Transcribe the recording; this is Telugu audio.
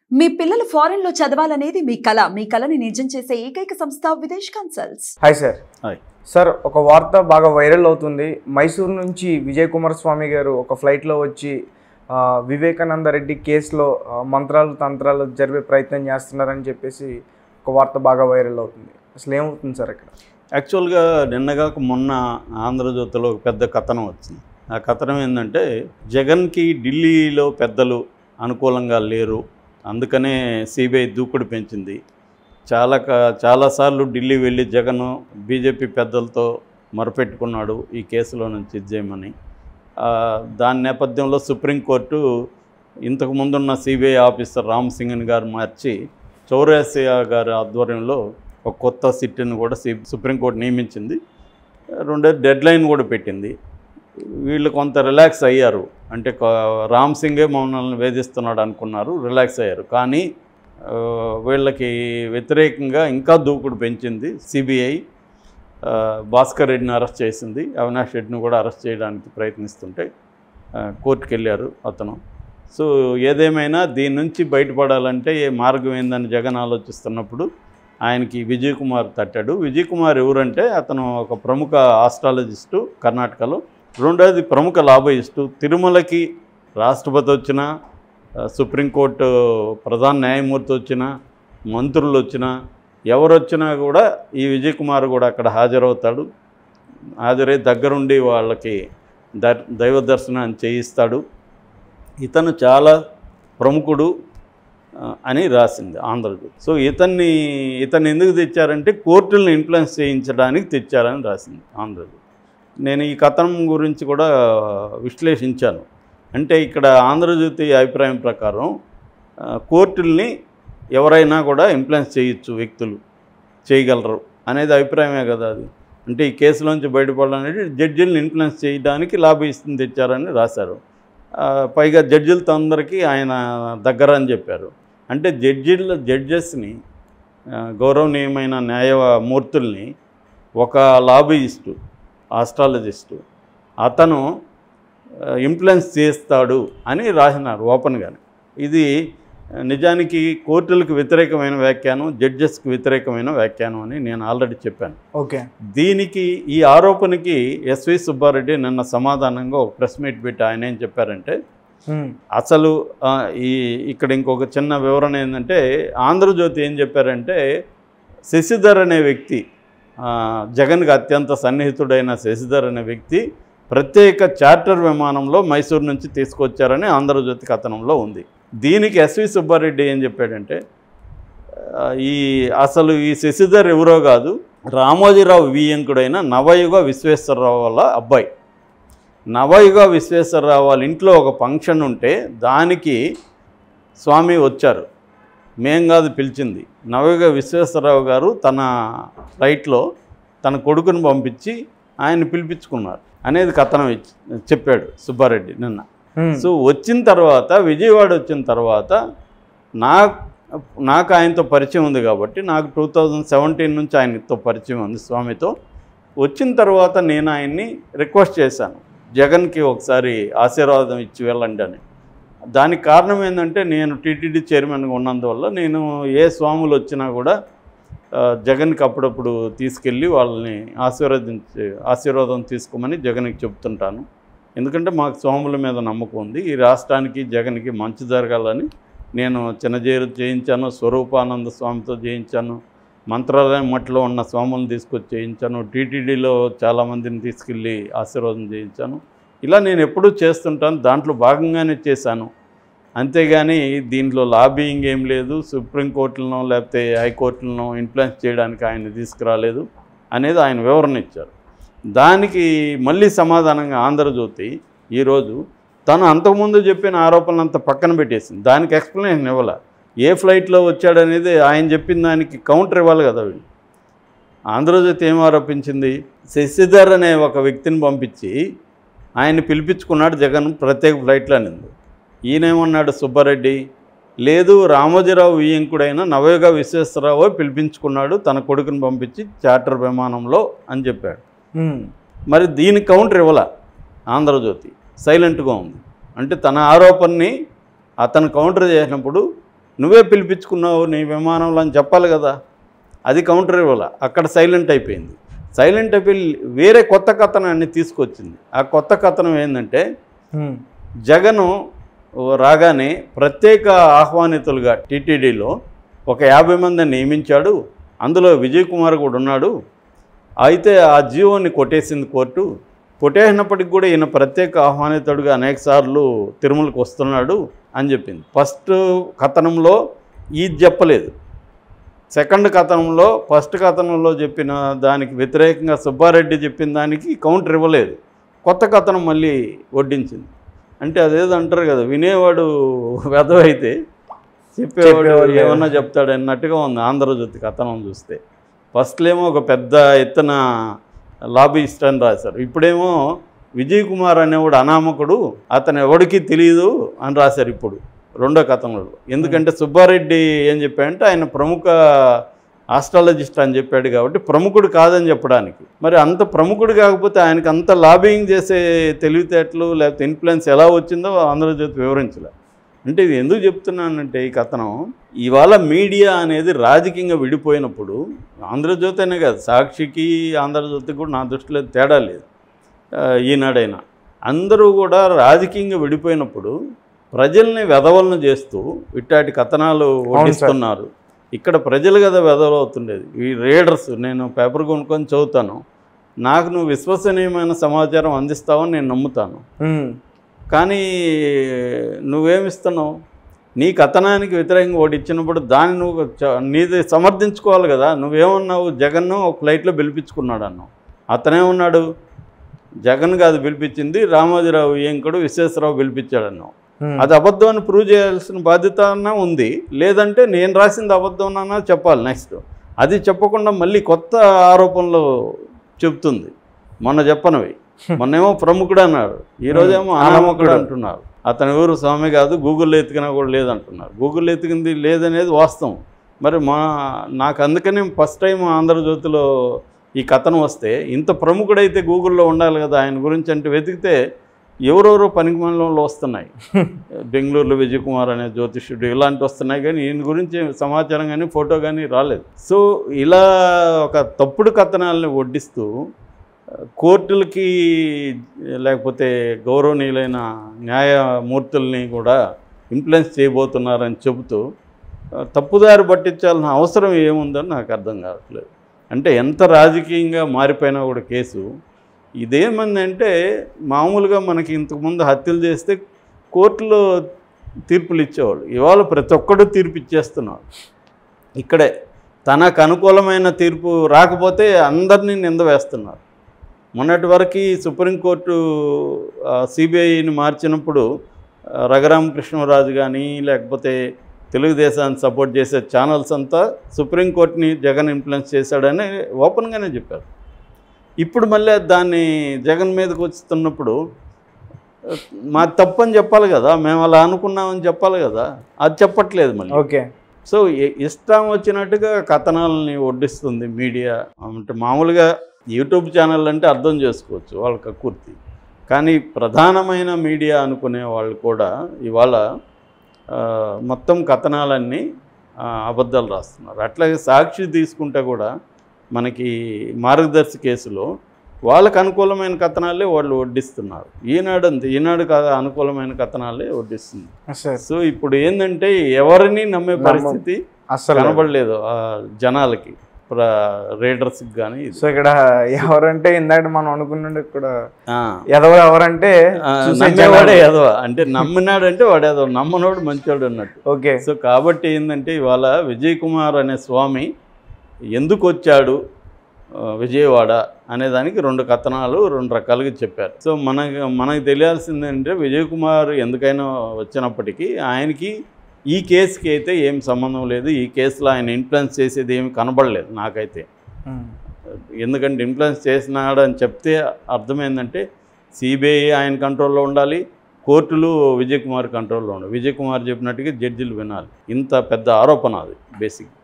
మీ పిల్లలు ఫారెన్ లో చదవాలనేది మీ కల మీ కలని నిజం చేసే ఏకైక సంస్థ Videsh consults hi sir hi. Sir ఒక వార్త బాగా వైరల్ అవుతుంది మైసూరు నుంచి విజయ్ కుమార్ స్వామి గారు ఒక ఫ్లైట్లో వచ్చి ఆ, వివేకానంద రెడ్డి కేసులో ఆ, మంత్రాలు తంత్రాలు జరిపే ప్రయత్నం చేస్తున్నారని చెప్పేసి ఒక వార్త బాగా వైరల్ అవుతుంది అసలు ఏమవుతుంది సార్ ఇక్కడ యాక్చువల్గా నిన్నగాక మొన్న ఆంధ్రజ్యోతిలో ఒక పెద్ద కథనం వచ్చింది ఆ కథనం ఏంటంటే జగన్కి ఢిల్లీలో పెద్దలు అనుకూలంగా లేరు అందుకనే సిబిఐ దూకుడు పెంచింది చాలా క- చాలాసార్లు ఢిల్లీ వెళ్ళి జగన్ బీజేపీ పెద్దలతో మొరపెట్టుకున్నాడు ఈ కేసులో నుంచి ఇది చేయమని ఆ, దాని నేపథ్యంలో సుప్రీంకోర్టు ఇంతకు ముందున్న సిబిఐ ఆఫీసర్ రామ్ సింగ్ని గారు మార్చి చౌరాసియా గారి ఆధ్వర్యంలో ఒక కొత్త సిట్ని కూడా సి సుప్రీంకోర్టు నియమించింది రెండో డెడ్ లైన్ కూడా పెట్టింది వీళ్ళు కొంత రిలాక్స్ అయ్యారు అంటే కొ- రామ్ సింగే మమ్మల్ని వేధిస్తున్నాడు అనుకున్నారు రిలాక్స్ అయ్యారు కానీ ఆ, వీళ్ళకి వ్యతిరేకంగా ఇంకా దూకుడు పెంచింది సిబిఐ భాస్కర్ రెడ్డిని అరెస్ట్ చేసింది అవినాష్ రెడ్డిని కూడా అరెస్ట్ చేయడానికి ప్రయత్నిస్తుంటే ఆ, కోర్టుకు వెళ్ళారు అతను సో ఏదేమైనా దీని నుంచి బయటపడాలంటే ఏ మార్గం ఏందని జగన్ ఆలోచిస్తున్నప్పుడు ఆయనకి విజయ్ కుమార్ తట్టాడు విజయ్ కుమార్ ఎవరంటే అతను ఒక ప్రముఖ ఆస్ట్రాలజిస్టు కర్ణాటకలో రెండోది ప్రముఖ లాబయిస్టు తిరుమలకి రాష్ట్రపతి వచ్చిన సుప్రీంకోర్టు ప్రధాన న్యాయమూర్తి వచ్చిన మంత్రులు వచ్చినా ఎవరు వచ్చినా కూడా ఈ విజయ్ కుమార్ కూడా అక్కడ హాజరవుతాడు హాజరై దగ్గరుండి వాళ్ళకి దర్ దైవ దర్శనం చేయిస్తాడు ఇతను చాలా ప్రముఖుడు ఆ, అని రాసింది ఆంధ్రజ్యోతి సో ఇతన్ని ఇతన్ని ఎందుకు తెచ్చారంటే కోర్టులను ఇన్ఫ్లుయెన్స్ చేయించడానికి తెచ్చారని రాసింది ఆంధ్రజ్యోతి నేను ఈ కథనం గురించి కూడా విశ్లేషించాను అంటే ఇక్కడ ఆంధ్రజ్యోతి అభిప్రాయం ప్రకారం ఆ, కోర్టుల్ని ఎవరైనా కూడా ఇన్ఫ్లుయెన్స్ చేయొచ్చు వ్యక్తులు చేయగలరు అనేది అభిప్రాయమే కదా అది అంటే ఈ కేసులోంచి బయటపడాలనేది జడ్జిల్ని ఇన్ఫ్లుయెన్స్ చేయడానికి లాభయిస్తుంది తెచ్చారని రాశారు ఆ, పైగా జడ్జిలతో అందరికీ ఆయన దగ్గర అని చెప్పారు అంటే జడ్జిల జడ్జెస్ని ఆ, గౌరవనీయమైన న్యాయమూర్తుల్ని ఒక లాబీయిస్టు ఆస్ట్రాలజిస్టు అతను ఇన్ఫ్లుయెన్స్ చేస్తాడు అని రాసినారు ఓపెన్గానే ఇది ఆ, నిజానికి కోర్టులకు వ్యతిరేకమైన వ్యాఖ్యానం జడ్జెస్కి వ్యతిరేకమైన వ్యాఖ్యానం అని నేను ఆల్రెడీ చెప్పాను ఓకే దీనికి ఈ ఆరోపణకి ఎస్వి సుబ్బారెడ్డి నిన్న సమాధానంగా ఒక ప్రెస్ మీట్ పెట్టి ఆయన ఏం చెప్పారంటే హ్మ్. అసలు ఆ, ఈ ఇక్కడ ఇంకొక చిన్న వివరణ ఏంటంటే ఆంధ్రజ్యోతి ఏం చెప్పారంటే శశిధర్ అనే వ్యక్తి ఆ, జగన్కి అత్యంత సన్నిహితుడైన శశిధర్ అనే వ్యక్తి ప్రత్యేక చార్టర్ విమానంలో మైసూరు నుంచి తీసుకొచ్చారని ఆంధ్రజ్యోతి కథనంలో ఉంది దీనికి ఎస్వి సుబ్బారెడ్డి ఏం చెప్పాడంటే ఆ, ఈ అసలు ఈ శశిధర్ ఎవరో కాదు రామోజీరావు వియంకుడైన నవయుగ విశ్వేశ్వరరావు వాళ్ళ అబ్బాయి నవయుగ విశ్వేశ్వరరావు వాళ్ళ ఇంట్లో ఒక ఫంక్షన్ ఉంటే దానికి స్వామి వచ్చారు మేం కాదు పిలిచింది నవయుగ విశ్వేశ్వరరావు గారు తన ఫ్లైట్లో తన కొడుకుని పంపించి ఆయన పిలిపించుకున్నారు అనేది కథనం ఇచ్చి చెప్పాడు సుబ్బారెడ్డి నిన్న హ్మ్. సో వచ్చిన తర్వాత విజయవాడ వచ్చిన తర్వాత నా నాకు ఆయనతో పరిచయం ఉంది కాబట్టి నాకు టూ థౌజండ్ సెవెంటీన్ నుంచి ఆయనతో పరిచయం ఉంది స్వామితో వచ్చిన తర్వాత నేను ఆయన్ని రిక్వెస్ట్ చేశాను జగన్కి ఒకసారి ఆశీర్వాదం ఇచ్చి వెళ్ళండి అని దానికి కారణం ఏంటంటే నేను టీటీడీ చైర్మన్గా ఉన్నందువల్ల నేను ఏ స్వాములు వచ్చినా కూడా ఆ, జగన్కి అప్పుడప్పుడు తీసుకెళ్ళి వాళ్ళని ఆశీర్వదించి ఆశీర్వాదం తీసుకోమని జగన్కి చెప్తుంటాను ఎందుకంటే మాకు స్వాముల మీద నమ్మకం ఉంది ఈ రాష్ట్రానికి జగన్కి మంచి జరగాలని నేను చిన్నజేరు చేయించాను స్వరూపానంద స్వామితో చేయించాను మంత్రాలయం మట్లో ఉన్న స్వాములను తీసుకొచ్చి చేయించాను టీటీడీలో చాలామందిని తీసుకెళ్ళి ఆశీర్వాదం చేయించాను ఇలా నేను ఎప్పుడూ చేస్తుంటాను దాంట్లో భాగంగానే చేశాను అంతేగాని దీంట్లో లాబియింగ్ ఏం లేదు సుప్రీంకోర్టులను లేకపోతే హైకోర్టులను ఇన్ఫ్లుయెన్స్ చేయడానికి ఆయన తీసుకురాలేదు అనేది ఆయన వివరణ ఇచ్చారు దానికి మళ్ళీ సమాధానంగా ఆంధ్రజ్యోతి ఈరోజు తను అంతకుముందు చెప్పిన ఆరోపణలు అంతా పక్కన పెట్టేసింది దానికి ఎక్స్ప్లెనేషన్ ఇవ్వాల ఏ ఫ్లైట్లో వచ్చాడనేది ఆయన చెప్పిన దానికి కౌంటర్ ఇవ్వాలి కదా వీళ్ళు ఆంధ్రజ్యోతి ఏం ఆరోపించింది శశిధర్ అనే ఒక వ్యక్తిని పంపించి ఆయన్ని పిలిపించుకున్నాడు జగన్ ప్రత్యేక ఫ్లైట్లో అనింది ఈయనేమన్నాడు సుబ్బారెడ్డి లేదు రామోజీరావు వియ్యంకుడైన నవయుగ విశ్వేశ్వరరావు పిలిపించుకున్నాడు తన కొడుకుని పంపించి చార్టర్ విమానంలో అని చెప్పాడు హ్మ్. మరి దీని కౌంటర్ ఇవ్వాల ఆంధ్రజ్యోతి సైలెంట్గా ఉంది అంటే తన ఆరోపణని అతను కౌంటర్ చేసినప్పుడు నువ్వే పిలిపించుకున్నావు నీ విమానంలో అని చెప్పాలి కదా అది కౌంటర్ ఇవ్వాల అక్కడ సైలెంట్ అయిపోయింది సైలెంట్ అయిపోయి వేరే కొత్త కథనాన్ని తీసుకొచ్చింది ఆ కొత్త కథనం ఏంటంటే ఉమ్, జగను రాగానే ప్రత్యేక ఆహ్వానితులుగా టీటీడీలో ఒక యాభై మందిని నియమించాడు అందులో విజయ్ కుమార్ కూడా ఉన్నాడు అయితే ఆ జీవోని కొట్టేసింది కోర్టు కొట్టేసినప్పటికి కూడా ఈయన ప్రత్యేక ఆహ్వానితుడుగా అనేక సార్లు తిరుమలకు వస్తున్నాడు అని చెప్పింది ఫస్ట్ కథనంలో ఇది చెప్పలేదు సెకండ్ కథనంలో ఫస్ట్ కథనంలో చెప్పిన దానికి వ్యతిరేకంగా సుబ్బారెడ్డి చెప్పిన దానికి కౌంటర్ ఇవ్వలేదు కొత్త కథనం మళ్ళీ వడ్డించింది అంటే అదేదో అంటారు కదా వినేవాడు వెదవైతే చెప్పేవాడు చెప్పేవాడు లేదు. ఏమన్నా చెప్తాడు అన్నట్టుగా ఉంది ఆంధ్రజ్యోతి కథనం చూస్తే ఫస్ట్లో ఏమో ఒక పెద్ద ఎత్తున లాబీయిస్ట్ అని రాశారు ఇప్పుడేమో విజయ్ కుమార్ అనేవాడు అనామకుడు అతను ఎవడికి తెలియదు అని రాశారు ఇప్పుడు రెండో కథనంలో ఎందుకంటే సుబ్బారెడ్డి ఏం చెప్పాడంటే ఆయన ప్రముఖ ఆస్ట్రాలజిస్ట్ అని చెప్పాడు కాబట్టి ప్రముఖుడు కాదని చెప్పడానికి మరి అంత ప్రముఖుడు కాకపోతే ఆయనకి అంత లాబింగ్ చేసే తెలివితేటలు లేకపోతే ఇన్ఫ్లుయెన్స్ ఎలా వచ్చిందో ఆంధ్రజ్యోతి వివరించలే అంటే ఇది ఎందుకు చెప్తున్నానంటే ఈ కథనం ఇవాళ మీడియా అనేది రాజకీయంగా విడిపోయినప్పుడు ఆంధ్రజ్యోతి అనే కాదు సాక్షికి ఆంధ్రజ్యోతికి కూడా నా దృష్టిలో తేడా లేదు ఆ, ఈనాడైనా అందరూ కూడా రాజకీయంగా విడిపోయినప్పుడు ప్రజల్ని వెధవలను చేస్తూ ఇట్లాంటి కథనాలు వడ్డిస్తున్నారు ఇక్కడ ప్రజలు కదా వెధవలు అవుతుండేది ఈ రీడర్స్ నేను పేపర్ కొనుక్కొని చదువుతాను నాకు నువ్వు విశ్వసనీయమైన సమాచారం అందిస్తావని నేను నమ్ముతాను ఉమ్, కానీ నువ్వేమిస్తున్నావు నీ కథనానికి వ్యతిరేకంగా ఒకటి ఇచ్చినప్పుడు దాన్ని నువ్వు చ- నీది సమర్థించుకోవాలి కదా నువ్వేమన్నావు జగన్ను ఒక ఫ్లైట్లో పిలిపించుకున్నాడు అన్నావు అతనే ఉన్నాడు జగన్ కాదు పిలిపించింది రామోజీరావు ఏంకడు విశ్వేశ్వరరావు పిలిపించాడు అన్నావు ఉమ్, అది అబద్ధం అని ప్రూవ్ చేయాల్సిన బాధ్యత అన్నా ఉంది లేదంటే నేను రాసింది అబద్ధం అన్నా చెప్పాలి నెక్స్ట్ అది చెప్పకుండా మళ్ళీ కొత్త ఆరోపణలు చెప్తుంది మొన్న చెప్పనవి మొన్నేమో ప్రముఖుడు అన్నారు ఈరోజేమో అనామకుడు అంటున్నారు అతని ఊరు స్వామి కాదు గూగుల్లో ఎతికినా కూడా లేదంటున్నారు గూగుల్లో ఎతికింది లేదనేది వాస్తవం మరి మా నాకు అందుకనే ఫస్ట్ టైం ఆంధ్రజ్యోతిలో ఈ కథనం వస్తే ఇంత ప్రముఖుడైతే గూగుల్లో ఉండాలి కదా ఆయన గురించి అంటే వెతికితే ఎవరెవరో పనికి మనలో వస్తున్నాయి బెంగళూరులో విజయ్ కుమార్ అనే జ్యోతిష్యుడు ఇలాంటి వస్తున్నాయి కానీ ఈయన గురించి సమాచారం కానీ ఫోటో కానీ రాలేదు సో ఇలా ఒక తప్పుడు కథనాలని వడ్డిస్తూ కోర్టులకి లేకపోతే గౌరవనీయులైన న్యాయమూర్తుల్ని కూడా ఇన్ఫ్లుయెన్స్ చేయబోతున్నారని చెబుతూ ఆ, తప్పుదారి పట్టించాల్సిన అవసరం ఏముందని నాకు అర్థం కావట్లేదు అంటే ఎంత రాజకీయంగా మారిపోయినా కూడా కేసు ఇదేమంది అంటే మామూలుగా మనకి ఇంతకుముందు హత్యలు చేస్తే కోర్టులో తీర్పులు ఇచ్చేవాళ్ళు ఇవాళ ప్రతి ఒక్కడు తీర్పు ఇచ్చేస్తున్నారు ఇక్కడే తనకు అనుకూలమైన తీర్పు రాకపోతే అందరినీ నింద వేస్తున్నారు మొన్నటి వరకు సుప్రీంకోర్టు సిబిఐని మార్చినప్పుడు ఆ, రఘురామకృష్ణరాజు కానీ లేకపోతే తెలుగుదేశాన్ని సపోర్ట్ చేసే ఛానల్స్ అంతా సుప్రీంకోర్టుని జగన్ ఇన్ఫ్లుయెన్స్ చేశాడని ఓపెన్గానే చెప్పారు ఇప్పుడు మళ్ళీ దాన్ని జగన్ మీదకి వస్తున్నప్పుడు ఆ, మా తప్పని చెప్పాలి కదా మేము అలా అనుకున్నామని చెప్పాలి కదా అది చెప్పట్లేదు మళ్ళీ ఓకే సో ఇ- ఇష్టం వచ్చినట్టుగా కథనాలని వడ్డిస్తుంది మీడియా అంటే మామూలుగా యూట్యూబ్ ఛానల్ అంటే అర్థం చేసుకోవచ్చు వాళ్ళ కక్కుర్తి కానీ ప్రధానమైన మీడియా అనుకునే వాళ్ళు కూడా ఇవాళ ఆ, మొత్తం కథనాలన్నీ ఆ, అబద్ధాలు రాస్తున్నారు అట్లాగే సాక్షి తీసుకుంటే కూడా మనకి మార్గదర్శి కేసులో వాళ్ళకు అనుకూలమైన కథనాలే వాళ్ళు వడ్డిస్తున్నారు ఈనాడు అంతే ఈనాడు కాదు అనుకూలమైన కథనాలే వడ్డిస్తుంది సార్ సో ఇప్పుడు ఏంటంటే ఎవరిని నమ్మే నమ్మం. పరిస్థితి అస్సలు కనబడలేదు ఆ జనాలకి రీడర్స్కి కానీ సో ఇక్కడ ఎవరంటే ఇందాక మనం అనుకున్నట్టు కూడా ఆ, ఎవరు ఎవరంటే ఆ, చూసే నమ్మేవాడే జనాలు. ఎదవ అంటే నమ్మినాడంటే వాడు ఎదవ నమ్మనోడు మంచోడు అన్నట్టు ఓకే సో కాబట్టి ఏంటంటే ఇవాళ విజయ్ కుమార్ అనే స్వామి ఎందుకు వచ్చాడు ఆ, విజయవాడ అనే దానికి రెండు కథనాలు రెండు రకాలుగా చెప్పారు సో మనకి మనకు తెలియాల్సింది ఏంటంటే విజయ్ కుమార్ ఎందుకైనా వచ్చినప్పటికీ ఆయనకి ఈ కేసుకి అయితే ఏం సంబంధం లేదు ఈ కేసులో ఆయన ఇన్ఫ్లుయెన్స్ చేసేది ఏమి కనబడలేదు నాకైతే ఉమ్, ఎందుకంటే ఇన్ఫ్లుయెన్స్ చేసినాడు అని చెప్తే అర్థమైందంటే సిబిఐ ఆయన కంట్రోల్లో ఉండాలి కోర్టులు విజయ్ కుమార్ కంట్రోల్లో ఉండాలి విజయ్ కుమార్ చెప్పినట్టుగా జడ్జిలు వినాలి ఇంత పెద్ద ఆరోపణ అది బేసిక్